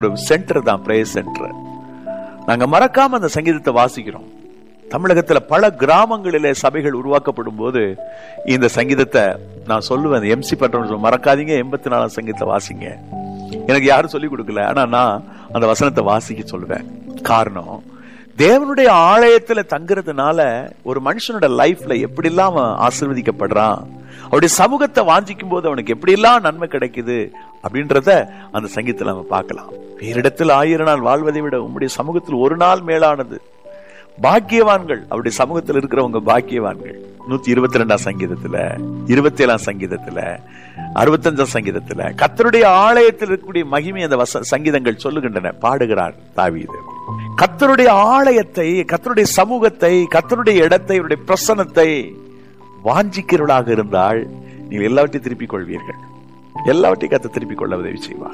Centre தான் prayer centre நாங்க மறக்காம அந்த சங்கீதத்தை வாசிக்கிறோம் தமிழகத்துல பல கிராமங்களிலே சபைகள் உருவாக்கப்படும் போது இந்த சங்கீதத்தை நான் சொல்லுவேன் எம்சி பண்றோம் மறக்காதீங்க எண்பத்தி நாலாம் சங்கீதத்தை வாசிங்க எனக்கு யாரும் சொல்லி கொடுக்கல ஆனா நான் அந்த வசனத்தை வாசிக்க சொல்லுவேன் காரணம் தேவனுடைய ஆலயத்துல தங்குறதுனால ஒரு மனுஷனோட லைஃப்ல எப்படிலாம் அவன் ஆசிர்வதிக்கப்படுறான் அவருடைய சமூகத்தை வாஞ்சிக்கும் போது அவனுக்கு எப்படியெல்லாம் நன்மை கிடைக்குது அப்படின்றத அந்த சங்கீதத்துல நம்ம பார்க்கலாம் வேறிடத்தில் ஆயிரம் நாள் வாழ்வதை விட உங்களுடைய சமூகத்தில் ஒரு நாள் மேலானது பாக்கியவான்கள் அவருடைய சமூகத்தில் இருக்கிறவங்க பாக்கியவான்கள் நூத்தி இருபத்தி ரெண்டாம் சங்கீதத்துல இருபத்தி ஏழாம் சங்கீதத்துல அறுபத்தஞ்சாம் சங்கீதத்துல கத்தருடைய ஆலயத்தில் இருக்கக்கூடிய மகிமை அந்த வச சங்கீதங்கள் சொல்லுகின்றன பாடுகிறார் தாவீது கத்தருடைய ஆலயத்தை கத்தருடைய சமூகத்தை கத்தருடைய இடத்தை அவருடைய பிரசனத்தை வாஞ்சிக்கிறவர்களாக இருந்தால் நீங்கள் எல்லாவற்றையும் திருப்பிக் கொள்வீர்கள் எல்லாவற்றையும் கத்த திருப்பிக் கொள்ள உதவி செய்வார்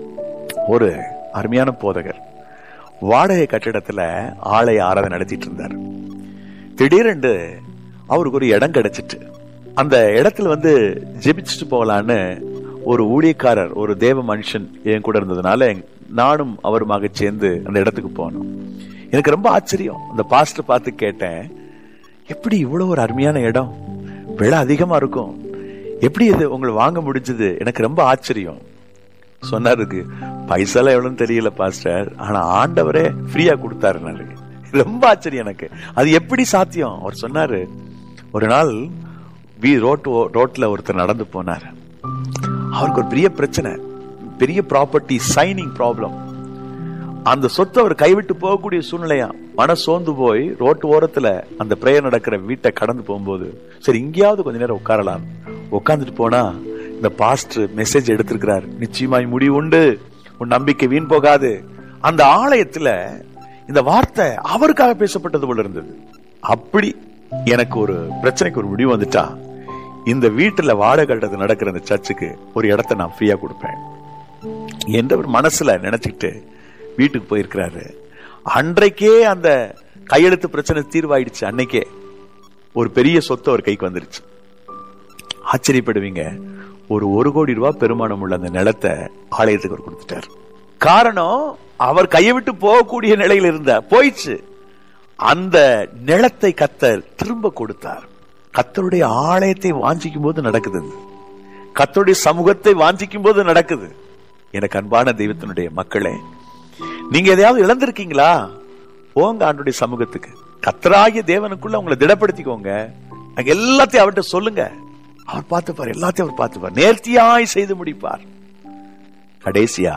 ஒரு அருமையான போதகர் வாடகை கட்டிடத்துல ஆலய ஆராதனை நடத்திட்டு இருந்தார் திடீரென்று அவருக்கு ஒரு இடம் கிடைச்சிட்டு அந்த இடத்துல வந்து ஜெபிச்சுட்டு போகலான்னு ஒரு ஊழியக்காரர் ஒரு தேவ மனுஷன் என் கூட இருந்ததுனால நானும் அவருமாக சேர்ந்து அந்த இடத்துக்கு போனோம் எனக்கு ரொம்ப ஆச்சரியம் அந்த பாஸ்டர் பார்த்து கேட்டேன் எப்படி இவ்வளவு ஒரு அருமையான இடம் விலை அதிகமா இருக்கும் எப்படி இது உங்களை வாங்க முடிஞ்சது எனக்கு ரொம்ப ஆச்சரியம் சொன்னாருக்கு பைசால எவ்வளவுன்னு தெரியல பாஸ்டர் ஆனா ஆண்டவரே ஃப்ரீயா கொடுத்தாரு எனக்கு ரொம்ப ஆச்சரியம் எனக்கு அது எப்படி சாத்தியம் அவர் சொன்னாரு ஒரு நாள் வி ரோட் ரோட்ல ஒருத்தர் நடந்து போனார் அவருக்கு ஒரு பெரிய பிரச்சனை பெரிய ப்ராப்பர்ட்டி சைனிங் ப்ராப்ளம் அந்த சொத்தை அவர் கைவிட்டு போகக்கூடிய சூழ்நிலையா மன சோர்ந்து போய் ரோட்டு ஓரத்துல அந்த பிரேயர் நடக்கிற வீட்டை கடந்து போகும்போது சரி இங்கேயாவது கொஞ்ச நேரம் உட்காரலாம் உட்காந்துட்டு போனா இந்த பாஸ்டர் மெசேஜ் எடுத்திருக்கிறார் நிச்சயமாய் முடிவு உண்டு உன் நம்பிக்கை வீண் போகாது அந்த ஆலயத்துல இந்த வார்த்தை அவருக்காக பேசப்பட்டது போல இருந்தது அப்படி எனக்கு ஒரு பிரச்சனைக்கு ஒரு முடிவு வந்துட்டா இந்த வீட்டுல வாடகை கட்டது நடக்கிற இந்த சர்ச்சுக்கு ஒரு இடத்த நான் ஃப்ரீயா கொடுப்பேன் என்ற ஒரு மனசுல நினைச்சுக்கிட்டு வீட்டுக்கு போயிருக்கிறாரு அன்றைக்கே அந்த கையெழுத்து பிரச்சனை தீர்வாயிடுச்சு அன்னைக்கே ஒரு பெரிய சொத்து அவர் கைக்கு வந்துருச்சு ஆச்சரியப்படுவீங்க ஒரு ஒரு கோடி ரூபாய் பெருமானம் உள்ள அந்த நிலத்தை ஆலயத்துக்கு அவர் கொடுத்துட்டார் காரணம் அவர் கையை விட்டு போகக்கூடிய நிலையில் இருந்த போயிடுச்சு அந்த நிலத்தை கத்தர் திரும்ப கொடுத்தார் கத்தருடைய ஆலயத்தை வாஞ்சிக்கும் போது நடக்குது கத்தருடைய சமூகத்தை வாஞ்சிக்கும் போது நடக்குது எனக்கு அன்பான தெய்வத்தினுடைய மக்களே நீங்க எதையாவது இழந்திருக்கீங்களா போங்க ஆண்டுடைய சமூகத்துக்கு கத்தராகிய தேவனுக்குள்ள உங்களை திடப்படுத்திக்கோங்க அங்க எல்லாத்தையும் அவர்கிட்ட சொல்லுங்க அவர் பார்த்துப்பார் எல்லாத்தையும் அவர் பார்த்துப்பார் நேர்த்தியாய் செய்து முடிப்பார் கடைசியா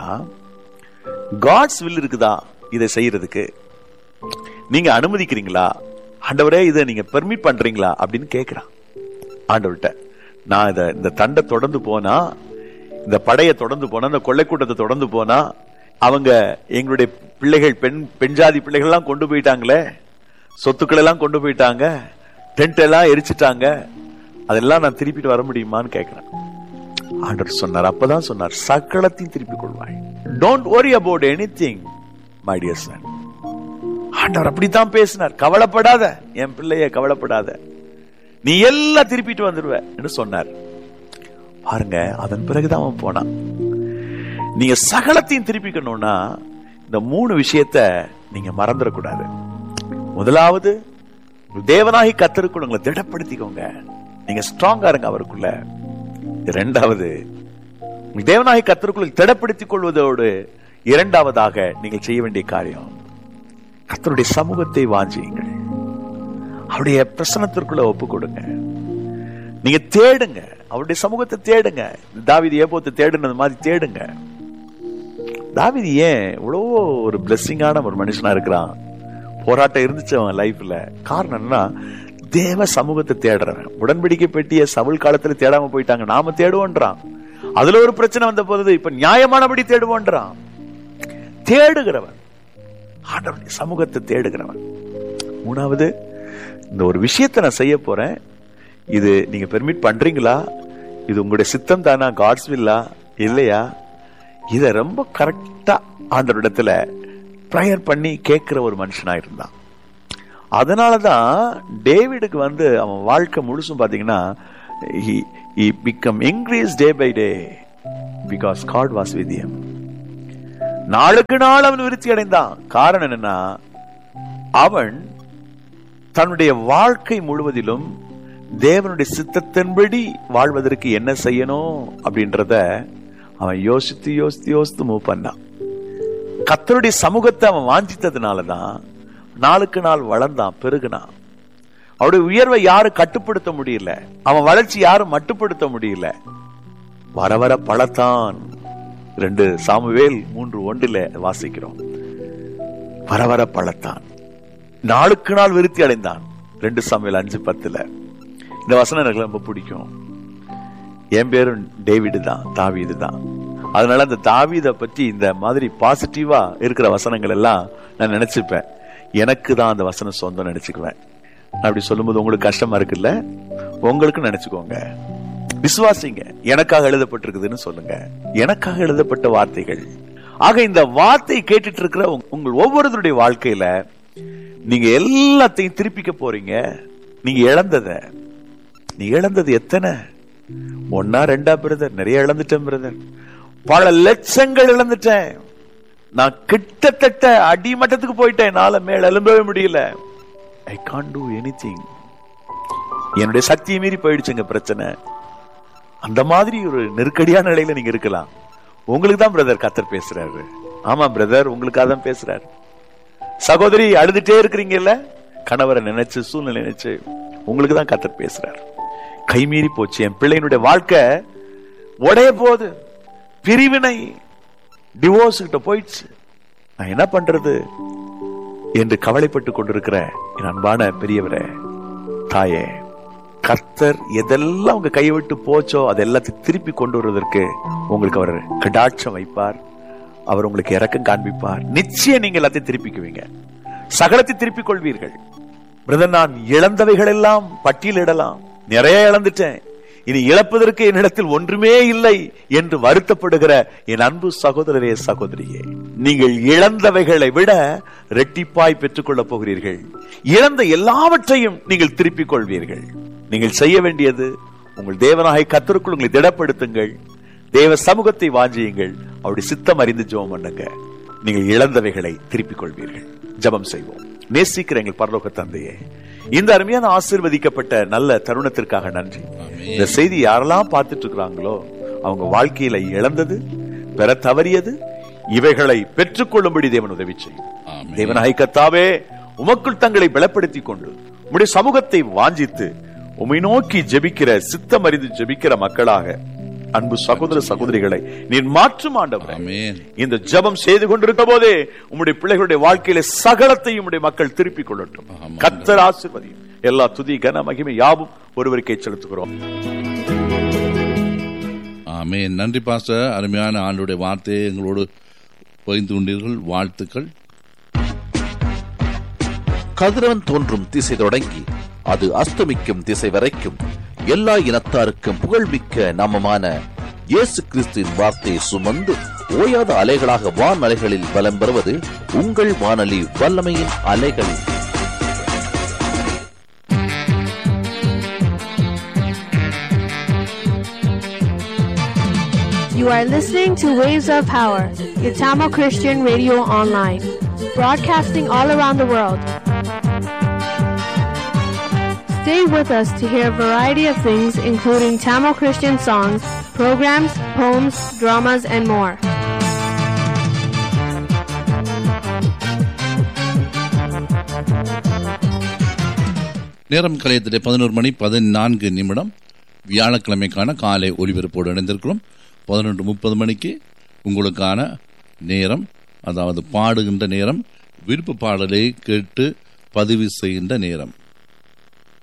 காட்ஸ் வில் இருக்குதா இதை செய்யறதுக்கு நீங்க அனுமதிக்கிறீங்களா ஆண்டவரே இதை நீங்க பெர்மிட் பண்றீங்களா அப்படின்னு கேட்கிறான் ஆண்டவர்கிட்ட நான் இத இந்த தண்டை தொடர்ந்து போனா இந்த படையை தொடர்ந்து போனா இந்த கொள்ளை கூட்டத்தை தொடர்ந்து போனா அவங்க எங்களுடைய பிள்ளைகள் பெண் பெண் ஜாதி பிள்ளைகள் எல்லாம் கொண்டு போயிட்டாங்களே சொத்துக்கள் எல்லாம் கொண்டு போயிட்டாங்க டென்ட் எல்லாம் எரிச்சிட்டாங்க அதெல்லாம் நான் திருப்பிட்டு வர முடியுமான்னு கேட்கிறேன் ஆண்டவர் சொன்னார் அப்பதான் சொன்னார் சக்கலத்தையும் திருப்பி கொள்வாய் don't worry about anything my dear son ஆண்டவர் அப்படித்தான் பேசினார் கவலைப்படாத என் பிள்ளைய கவலைப்படாத நீ எல்லாம் திருப்பிட்டு வந்துடுவ என்று சொன்னார் பாருங்க அதன் பிறகுதான் அவன் போனான் நீங்க சகலத்தையும் திருப்பிக்கணும்னா இந்த மூணு விஷயத்த நீங்க மறந்துடக்கூடாது முதலாவது தேவனாகி கத்தருக்குள்ள உங்களை திடப்படுத்திக்கோங்க நீங்க ஸ்ட்ராங்கா இருங்க அவருக்குள்ள இரண்டாவது தேவனாகி கத்தருக்குள்ள திடப்படுத்திக் கொள்வதோடு இரண்டாவதாக நீங்கள் செய்ய வேண்டிய காரியம் கத்தருடைய சமூகத்தை வாஞ்சியுங்கள் அவருடைய பிரசனத்திற்குள்ள ஒப்பு கொடுங்க நீங்க தேடுங்க அவருடைய சமூகத்தை தேடுங்க தாவிதி ஏபோத்தை தேடுனது மாதிரி தேடுங்க தாவிதி ஏன் இவ்வளவோ ஒரு பிளெஸ்ஸிங்கான ஒரு மனுஷனா இருக்கிறான் போராட்டம் இருந்துச்சு அவன் லைஃப்ல காரணம் என்ன தேவ சமூகத்தை தேடுறவன் உடன்படிக்கை பெட்டிய சவுல் காலத்துல தேடாம போயிட்டாங்க நாம தேடுவோன்றான் அதுல ஒரு பிரச்சனை வந்த போது இப்ப நியாயமானபடி தேடுவோன்றான் தேடுகிறவன் ஆண்டவனுடைய சமூகத்தை தேடுகிறவன் மூணாவது இந்த ஒரு விஷயத்தை நான் செய்ய போறேன் இது நீங்க பெர்மிட் பண்றீங்களா இது உங்களுடைய சித்தம் தானா காட்ஸ் வில்லா இல்லையா இத ரொம்ப கரெக்டா ஆண்டவரிடத்துல ப்ரேயர் பண்ணி கேட்கிற ஒரு மனுஷனா இருந்தான் அதனாலதான் டேவிடுக்கு வந்து அவன் வாழ்க்கை முழுசும் பாத்தீங்கன்னா become increase day by day because God was with நாளுக்கு நாள் அவன் விருத்தி அடைந்தான் காரணம் என்னன்னா அவன் தன்னுடைய வாழ்க்கை முழுவதிலும் தேவனுடைய சித்தத்தின்படி வாழ்வதற்கு என்ன செய்யணும் அப்படின்றத அவன் யோசித்து யோசித்து யோசித்து மூவ் பண்ணான் கத்தருடைய சமூகத்தை அவன் வாஞ்சித்ததுனாலதான் நாளுக்கு நாள் வளர்ந்தான் பெருகுனான் அவருடைய உயர்வை யாரும் கட்டுப்படுத்த முடியல அவன் வளர்ச்சி யாரும் மட்டுப்படுத்த முடியல வர வர பழத்தான் ரெண்டு சாமுவேல் மூன்று ஒன்றில வாசிக்கிறோம் வர வர பழத்தான் நாளுக்கு நாள் விருத்தி அடைந்தான் ரெண்டு சாமுவேல் அஞ்சு பத்துல இந்த வசனம் எனக்கு ரொம்ப பிடிக்கும் என் பேரும் டேவிடு தான் தாவீது தான் அதனால அந்த தாவீதை பற்றி இந்த மாதிரி பாசிட்டிவா இருக்கிற வசனங்கள் எல்லாம் நான் நினைச்சுப்பேன் எனக்கு தான் அந்த வசனம் சொந்தம் நினைச்சுக்குவேன் நான் அப்படி சொல்லும்போது உங்களுக்கு கஷ்டமா இருக்குல்ல உங்களுக்கு நினைச்சுக்கோங்க விசுவாசிங்க எனக்காக எழுதப்பட்டிருக்குதுன்னு சொல்லுங்க எனக்காக எழுதப்பட்ட வார்த்தைகள் ஆக இந்த வார்த்தை கேட்டுட்டு இருக்கிற உங்க- உங்கள் ஒவ்வொருத்தருடைய வாழ்க்கையில நீங்க எல்லாத்தையும் திருப்பிக்க போறீங்க நீங்க இழந்தத நீ இழந்தது எத்தனை ஒன்னா ரெண்டா பிரதர் நிறைய இழந்துட்டேன் பிரதர் பல லட்சங்கள் இழந்துட்டேன் நான் கிட்டத்தட்ட அடிமட்டத்துக்கு போயிட்டேன் என்னால மேல எழும்பவே முடியல ஐ கான் டூ எனிதிங் என்னுடைய சக்தியை மீறி போயிடுச்சுங்க பிரச்சனை அந்த மாதிரி ஒரு நெருக்கடியான நிலையில நீங்க இருக்கலாம் உங்களுக்கு தான் பிரதர் கத்தர் பேசுறாரு ஆமா பிரதர் உங்களுக்காக தான் பேசுறாரு சகோதரி அழுதுட்டே இருக்கிறீங்கல்ல கணவரை நினைச்சு சூழ்நிலை நினைச்சு உங்களுக்கு தான் கத்தர் பேசுறாரு கைமீறி போச்சு என் பிள்ளையினுடைய வாழ்க்கை உடைய போகுது பிரிவினை டிவோர்ஸ் கிட்ட போயிடுச்சு நான் என்ன பண்றது என்று கவலைப்பட்டு கொண்டிருக்கிற என் அன்பான பெரியவரே தாயே கர்த்தர் எதெல்லாம் உங்க கையை விட்டு போச்சோ அது எல்லாத்தையும் திருப்பி கொண்டு வருவதற்கு உங்களுக்கு அவர் கடாட்சம் வைப்பார் அவர் உங்களுக்கு இறக்கம் காண்பிப்பார் நிச்சயம் நீங்க எல்லாத்தையும் திருப்பிக்குவீங்க சகலத்தை திருப்பிக் கொள்வீர்கள் பிரதர் நான் இழந்தவைகள் எல்லாம் பட்டியலிடலாம் நிறைய இழந்துட்டேன் இனி இழப்பதற்கு என்னிடத்தில் ஒன்றுமே இல்லை என்று வருத்தப்படுகிற என் அன்பு சகோதரரே சகோதரியே நீங்கள் இழந்தவைகளை விட ரெட்டிப்பாய் பெற்றுக்கொள்ளப் போகிறீர்கள் இழந்த எல்லாவற்றையும் நீங்கள் திருப்பிக் கொள்வீர்கள் நீங்கள் செய்ய வேண்டியது உங்கள் தேவனாக கத்தருக்குள் உங்களை திடப்படுத்துங்கள் தேவ சமூகத்தை வாஞ்சியுங்கள் அவருடைய சித்தம் அறிந்து ஜெபம் பண்ணுங்க நீங்கள் இழந்தவைகளை திருப்பிக் கொள்வீர்கள் ஜெபம் செய்வோம் நேசிக்கிற எங்கள் பரலோக தந்தையே இந்த அருமையான ஆசீர்வதிக்கப்பட்ட நல்ல தருணத்திற்காக நன்றி இந்த செய்தி யாரெல்லாம் பார்த்துட்டு இருக்கிறாங்களோ அவங்க வாழ்க்கையில இழந்தது பெற தவறியது இவைகளை பெற்றுக்கொள்ளும்படி தேவன் உதவி செய்யும் ஆமென். தேவனாய் கத்தாவே உமக்குள் தங்களை பலப்படுத்திக் கொண்டு உம்முடைய சமூகத்தை வாஞ்சித்து உம்மை நோக்கி ஜெபிக்கிற சித்தம் அறிந்து ஜெபிக்கிற மக்களாக அன்பு சகோதர சகோதரிகளை நீர் மாற்றும் ஆண்டவரே ஆமென் இந்த ஜெபம் செய்து கொண்டிருக்க போதே உம்முடைய பிள்ளைகளுடைய வாழ்க்கையில சகலத்தையும் உம்முடைய மக்கள் திருப்பிக் கொள்ளட்டும் ஆமாம். கத்தர் ஆசீர்வதியும் எல்லா துதி கன மகிமை யாவும் ஒருவருக்கே செலுத்துகிறோம் ஆமென் நன்றி பாஸ்டர் அருமையான ஆண்டுடைய வார்த்தையை எங்களோடு பகிர்ந்து கொண்டீர்கள் வாழ்த்துக்கள் கதிரவன் தோன்றும் திசை தொடங்கி அது அஸ்தமிக்கும் திசை வரைக்கும் எல்லா இனத்தாருக்கும் புகழ்மிக்க நாமமான இயேசு கிறிஸ்துவின் வார்த்தையை சுமந்து ஓயாத அலைகளாக வான் அலைகளில் பலம் பெறுவது உங்கள் வானொலி வல்லமையின் அலைகள் You are listening to Waves of Power, your Tamil Christian radio online, broadcasting all around the world. Stay with us to hear a variety of things, including Tamil Christian songs, programs, poems, dramas, and more. நேரம் கலையத்திலே பதினோரு மணி பதினான்கு நிமிடம் வியாழக்கிழமைக்கான காலை ஒலிபரப்போடு இணைந்திருக்கிறோம் பதினொன்று முப்பது மணிக்கு உங்களுக்கான நேரம் அதாவது பாடுகின்ற நேரம் விருப்ப பாடலை கேட்டு பதிவு செய்கின்ற நேரம்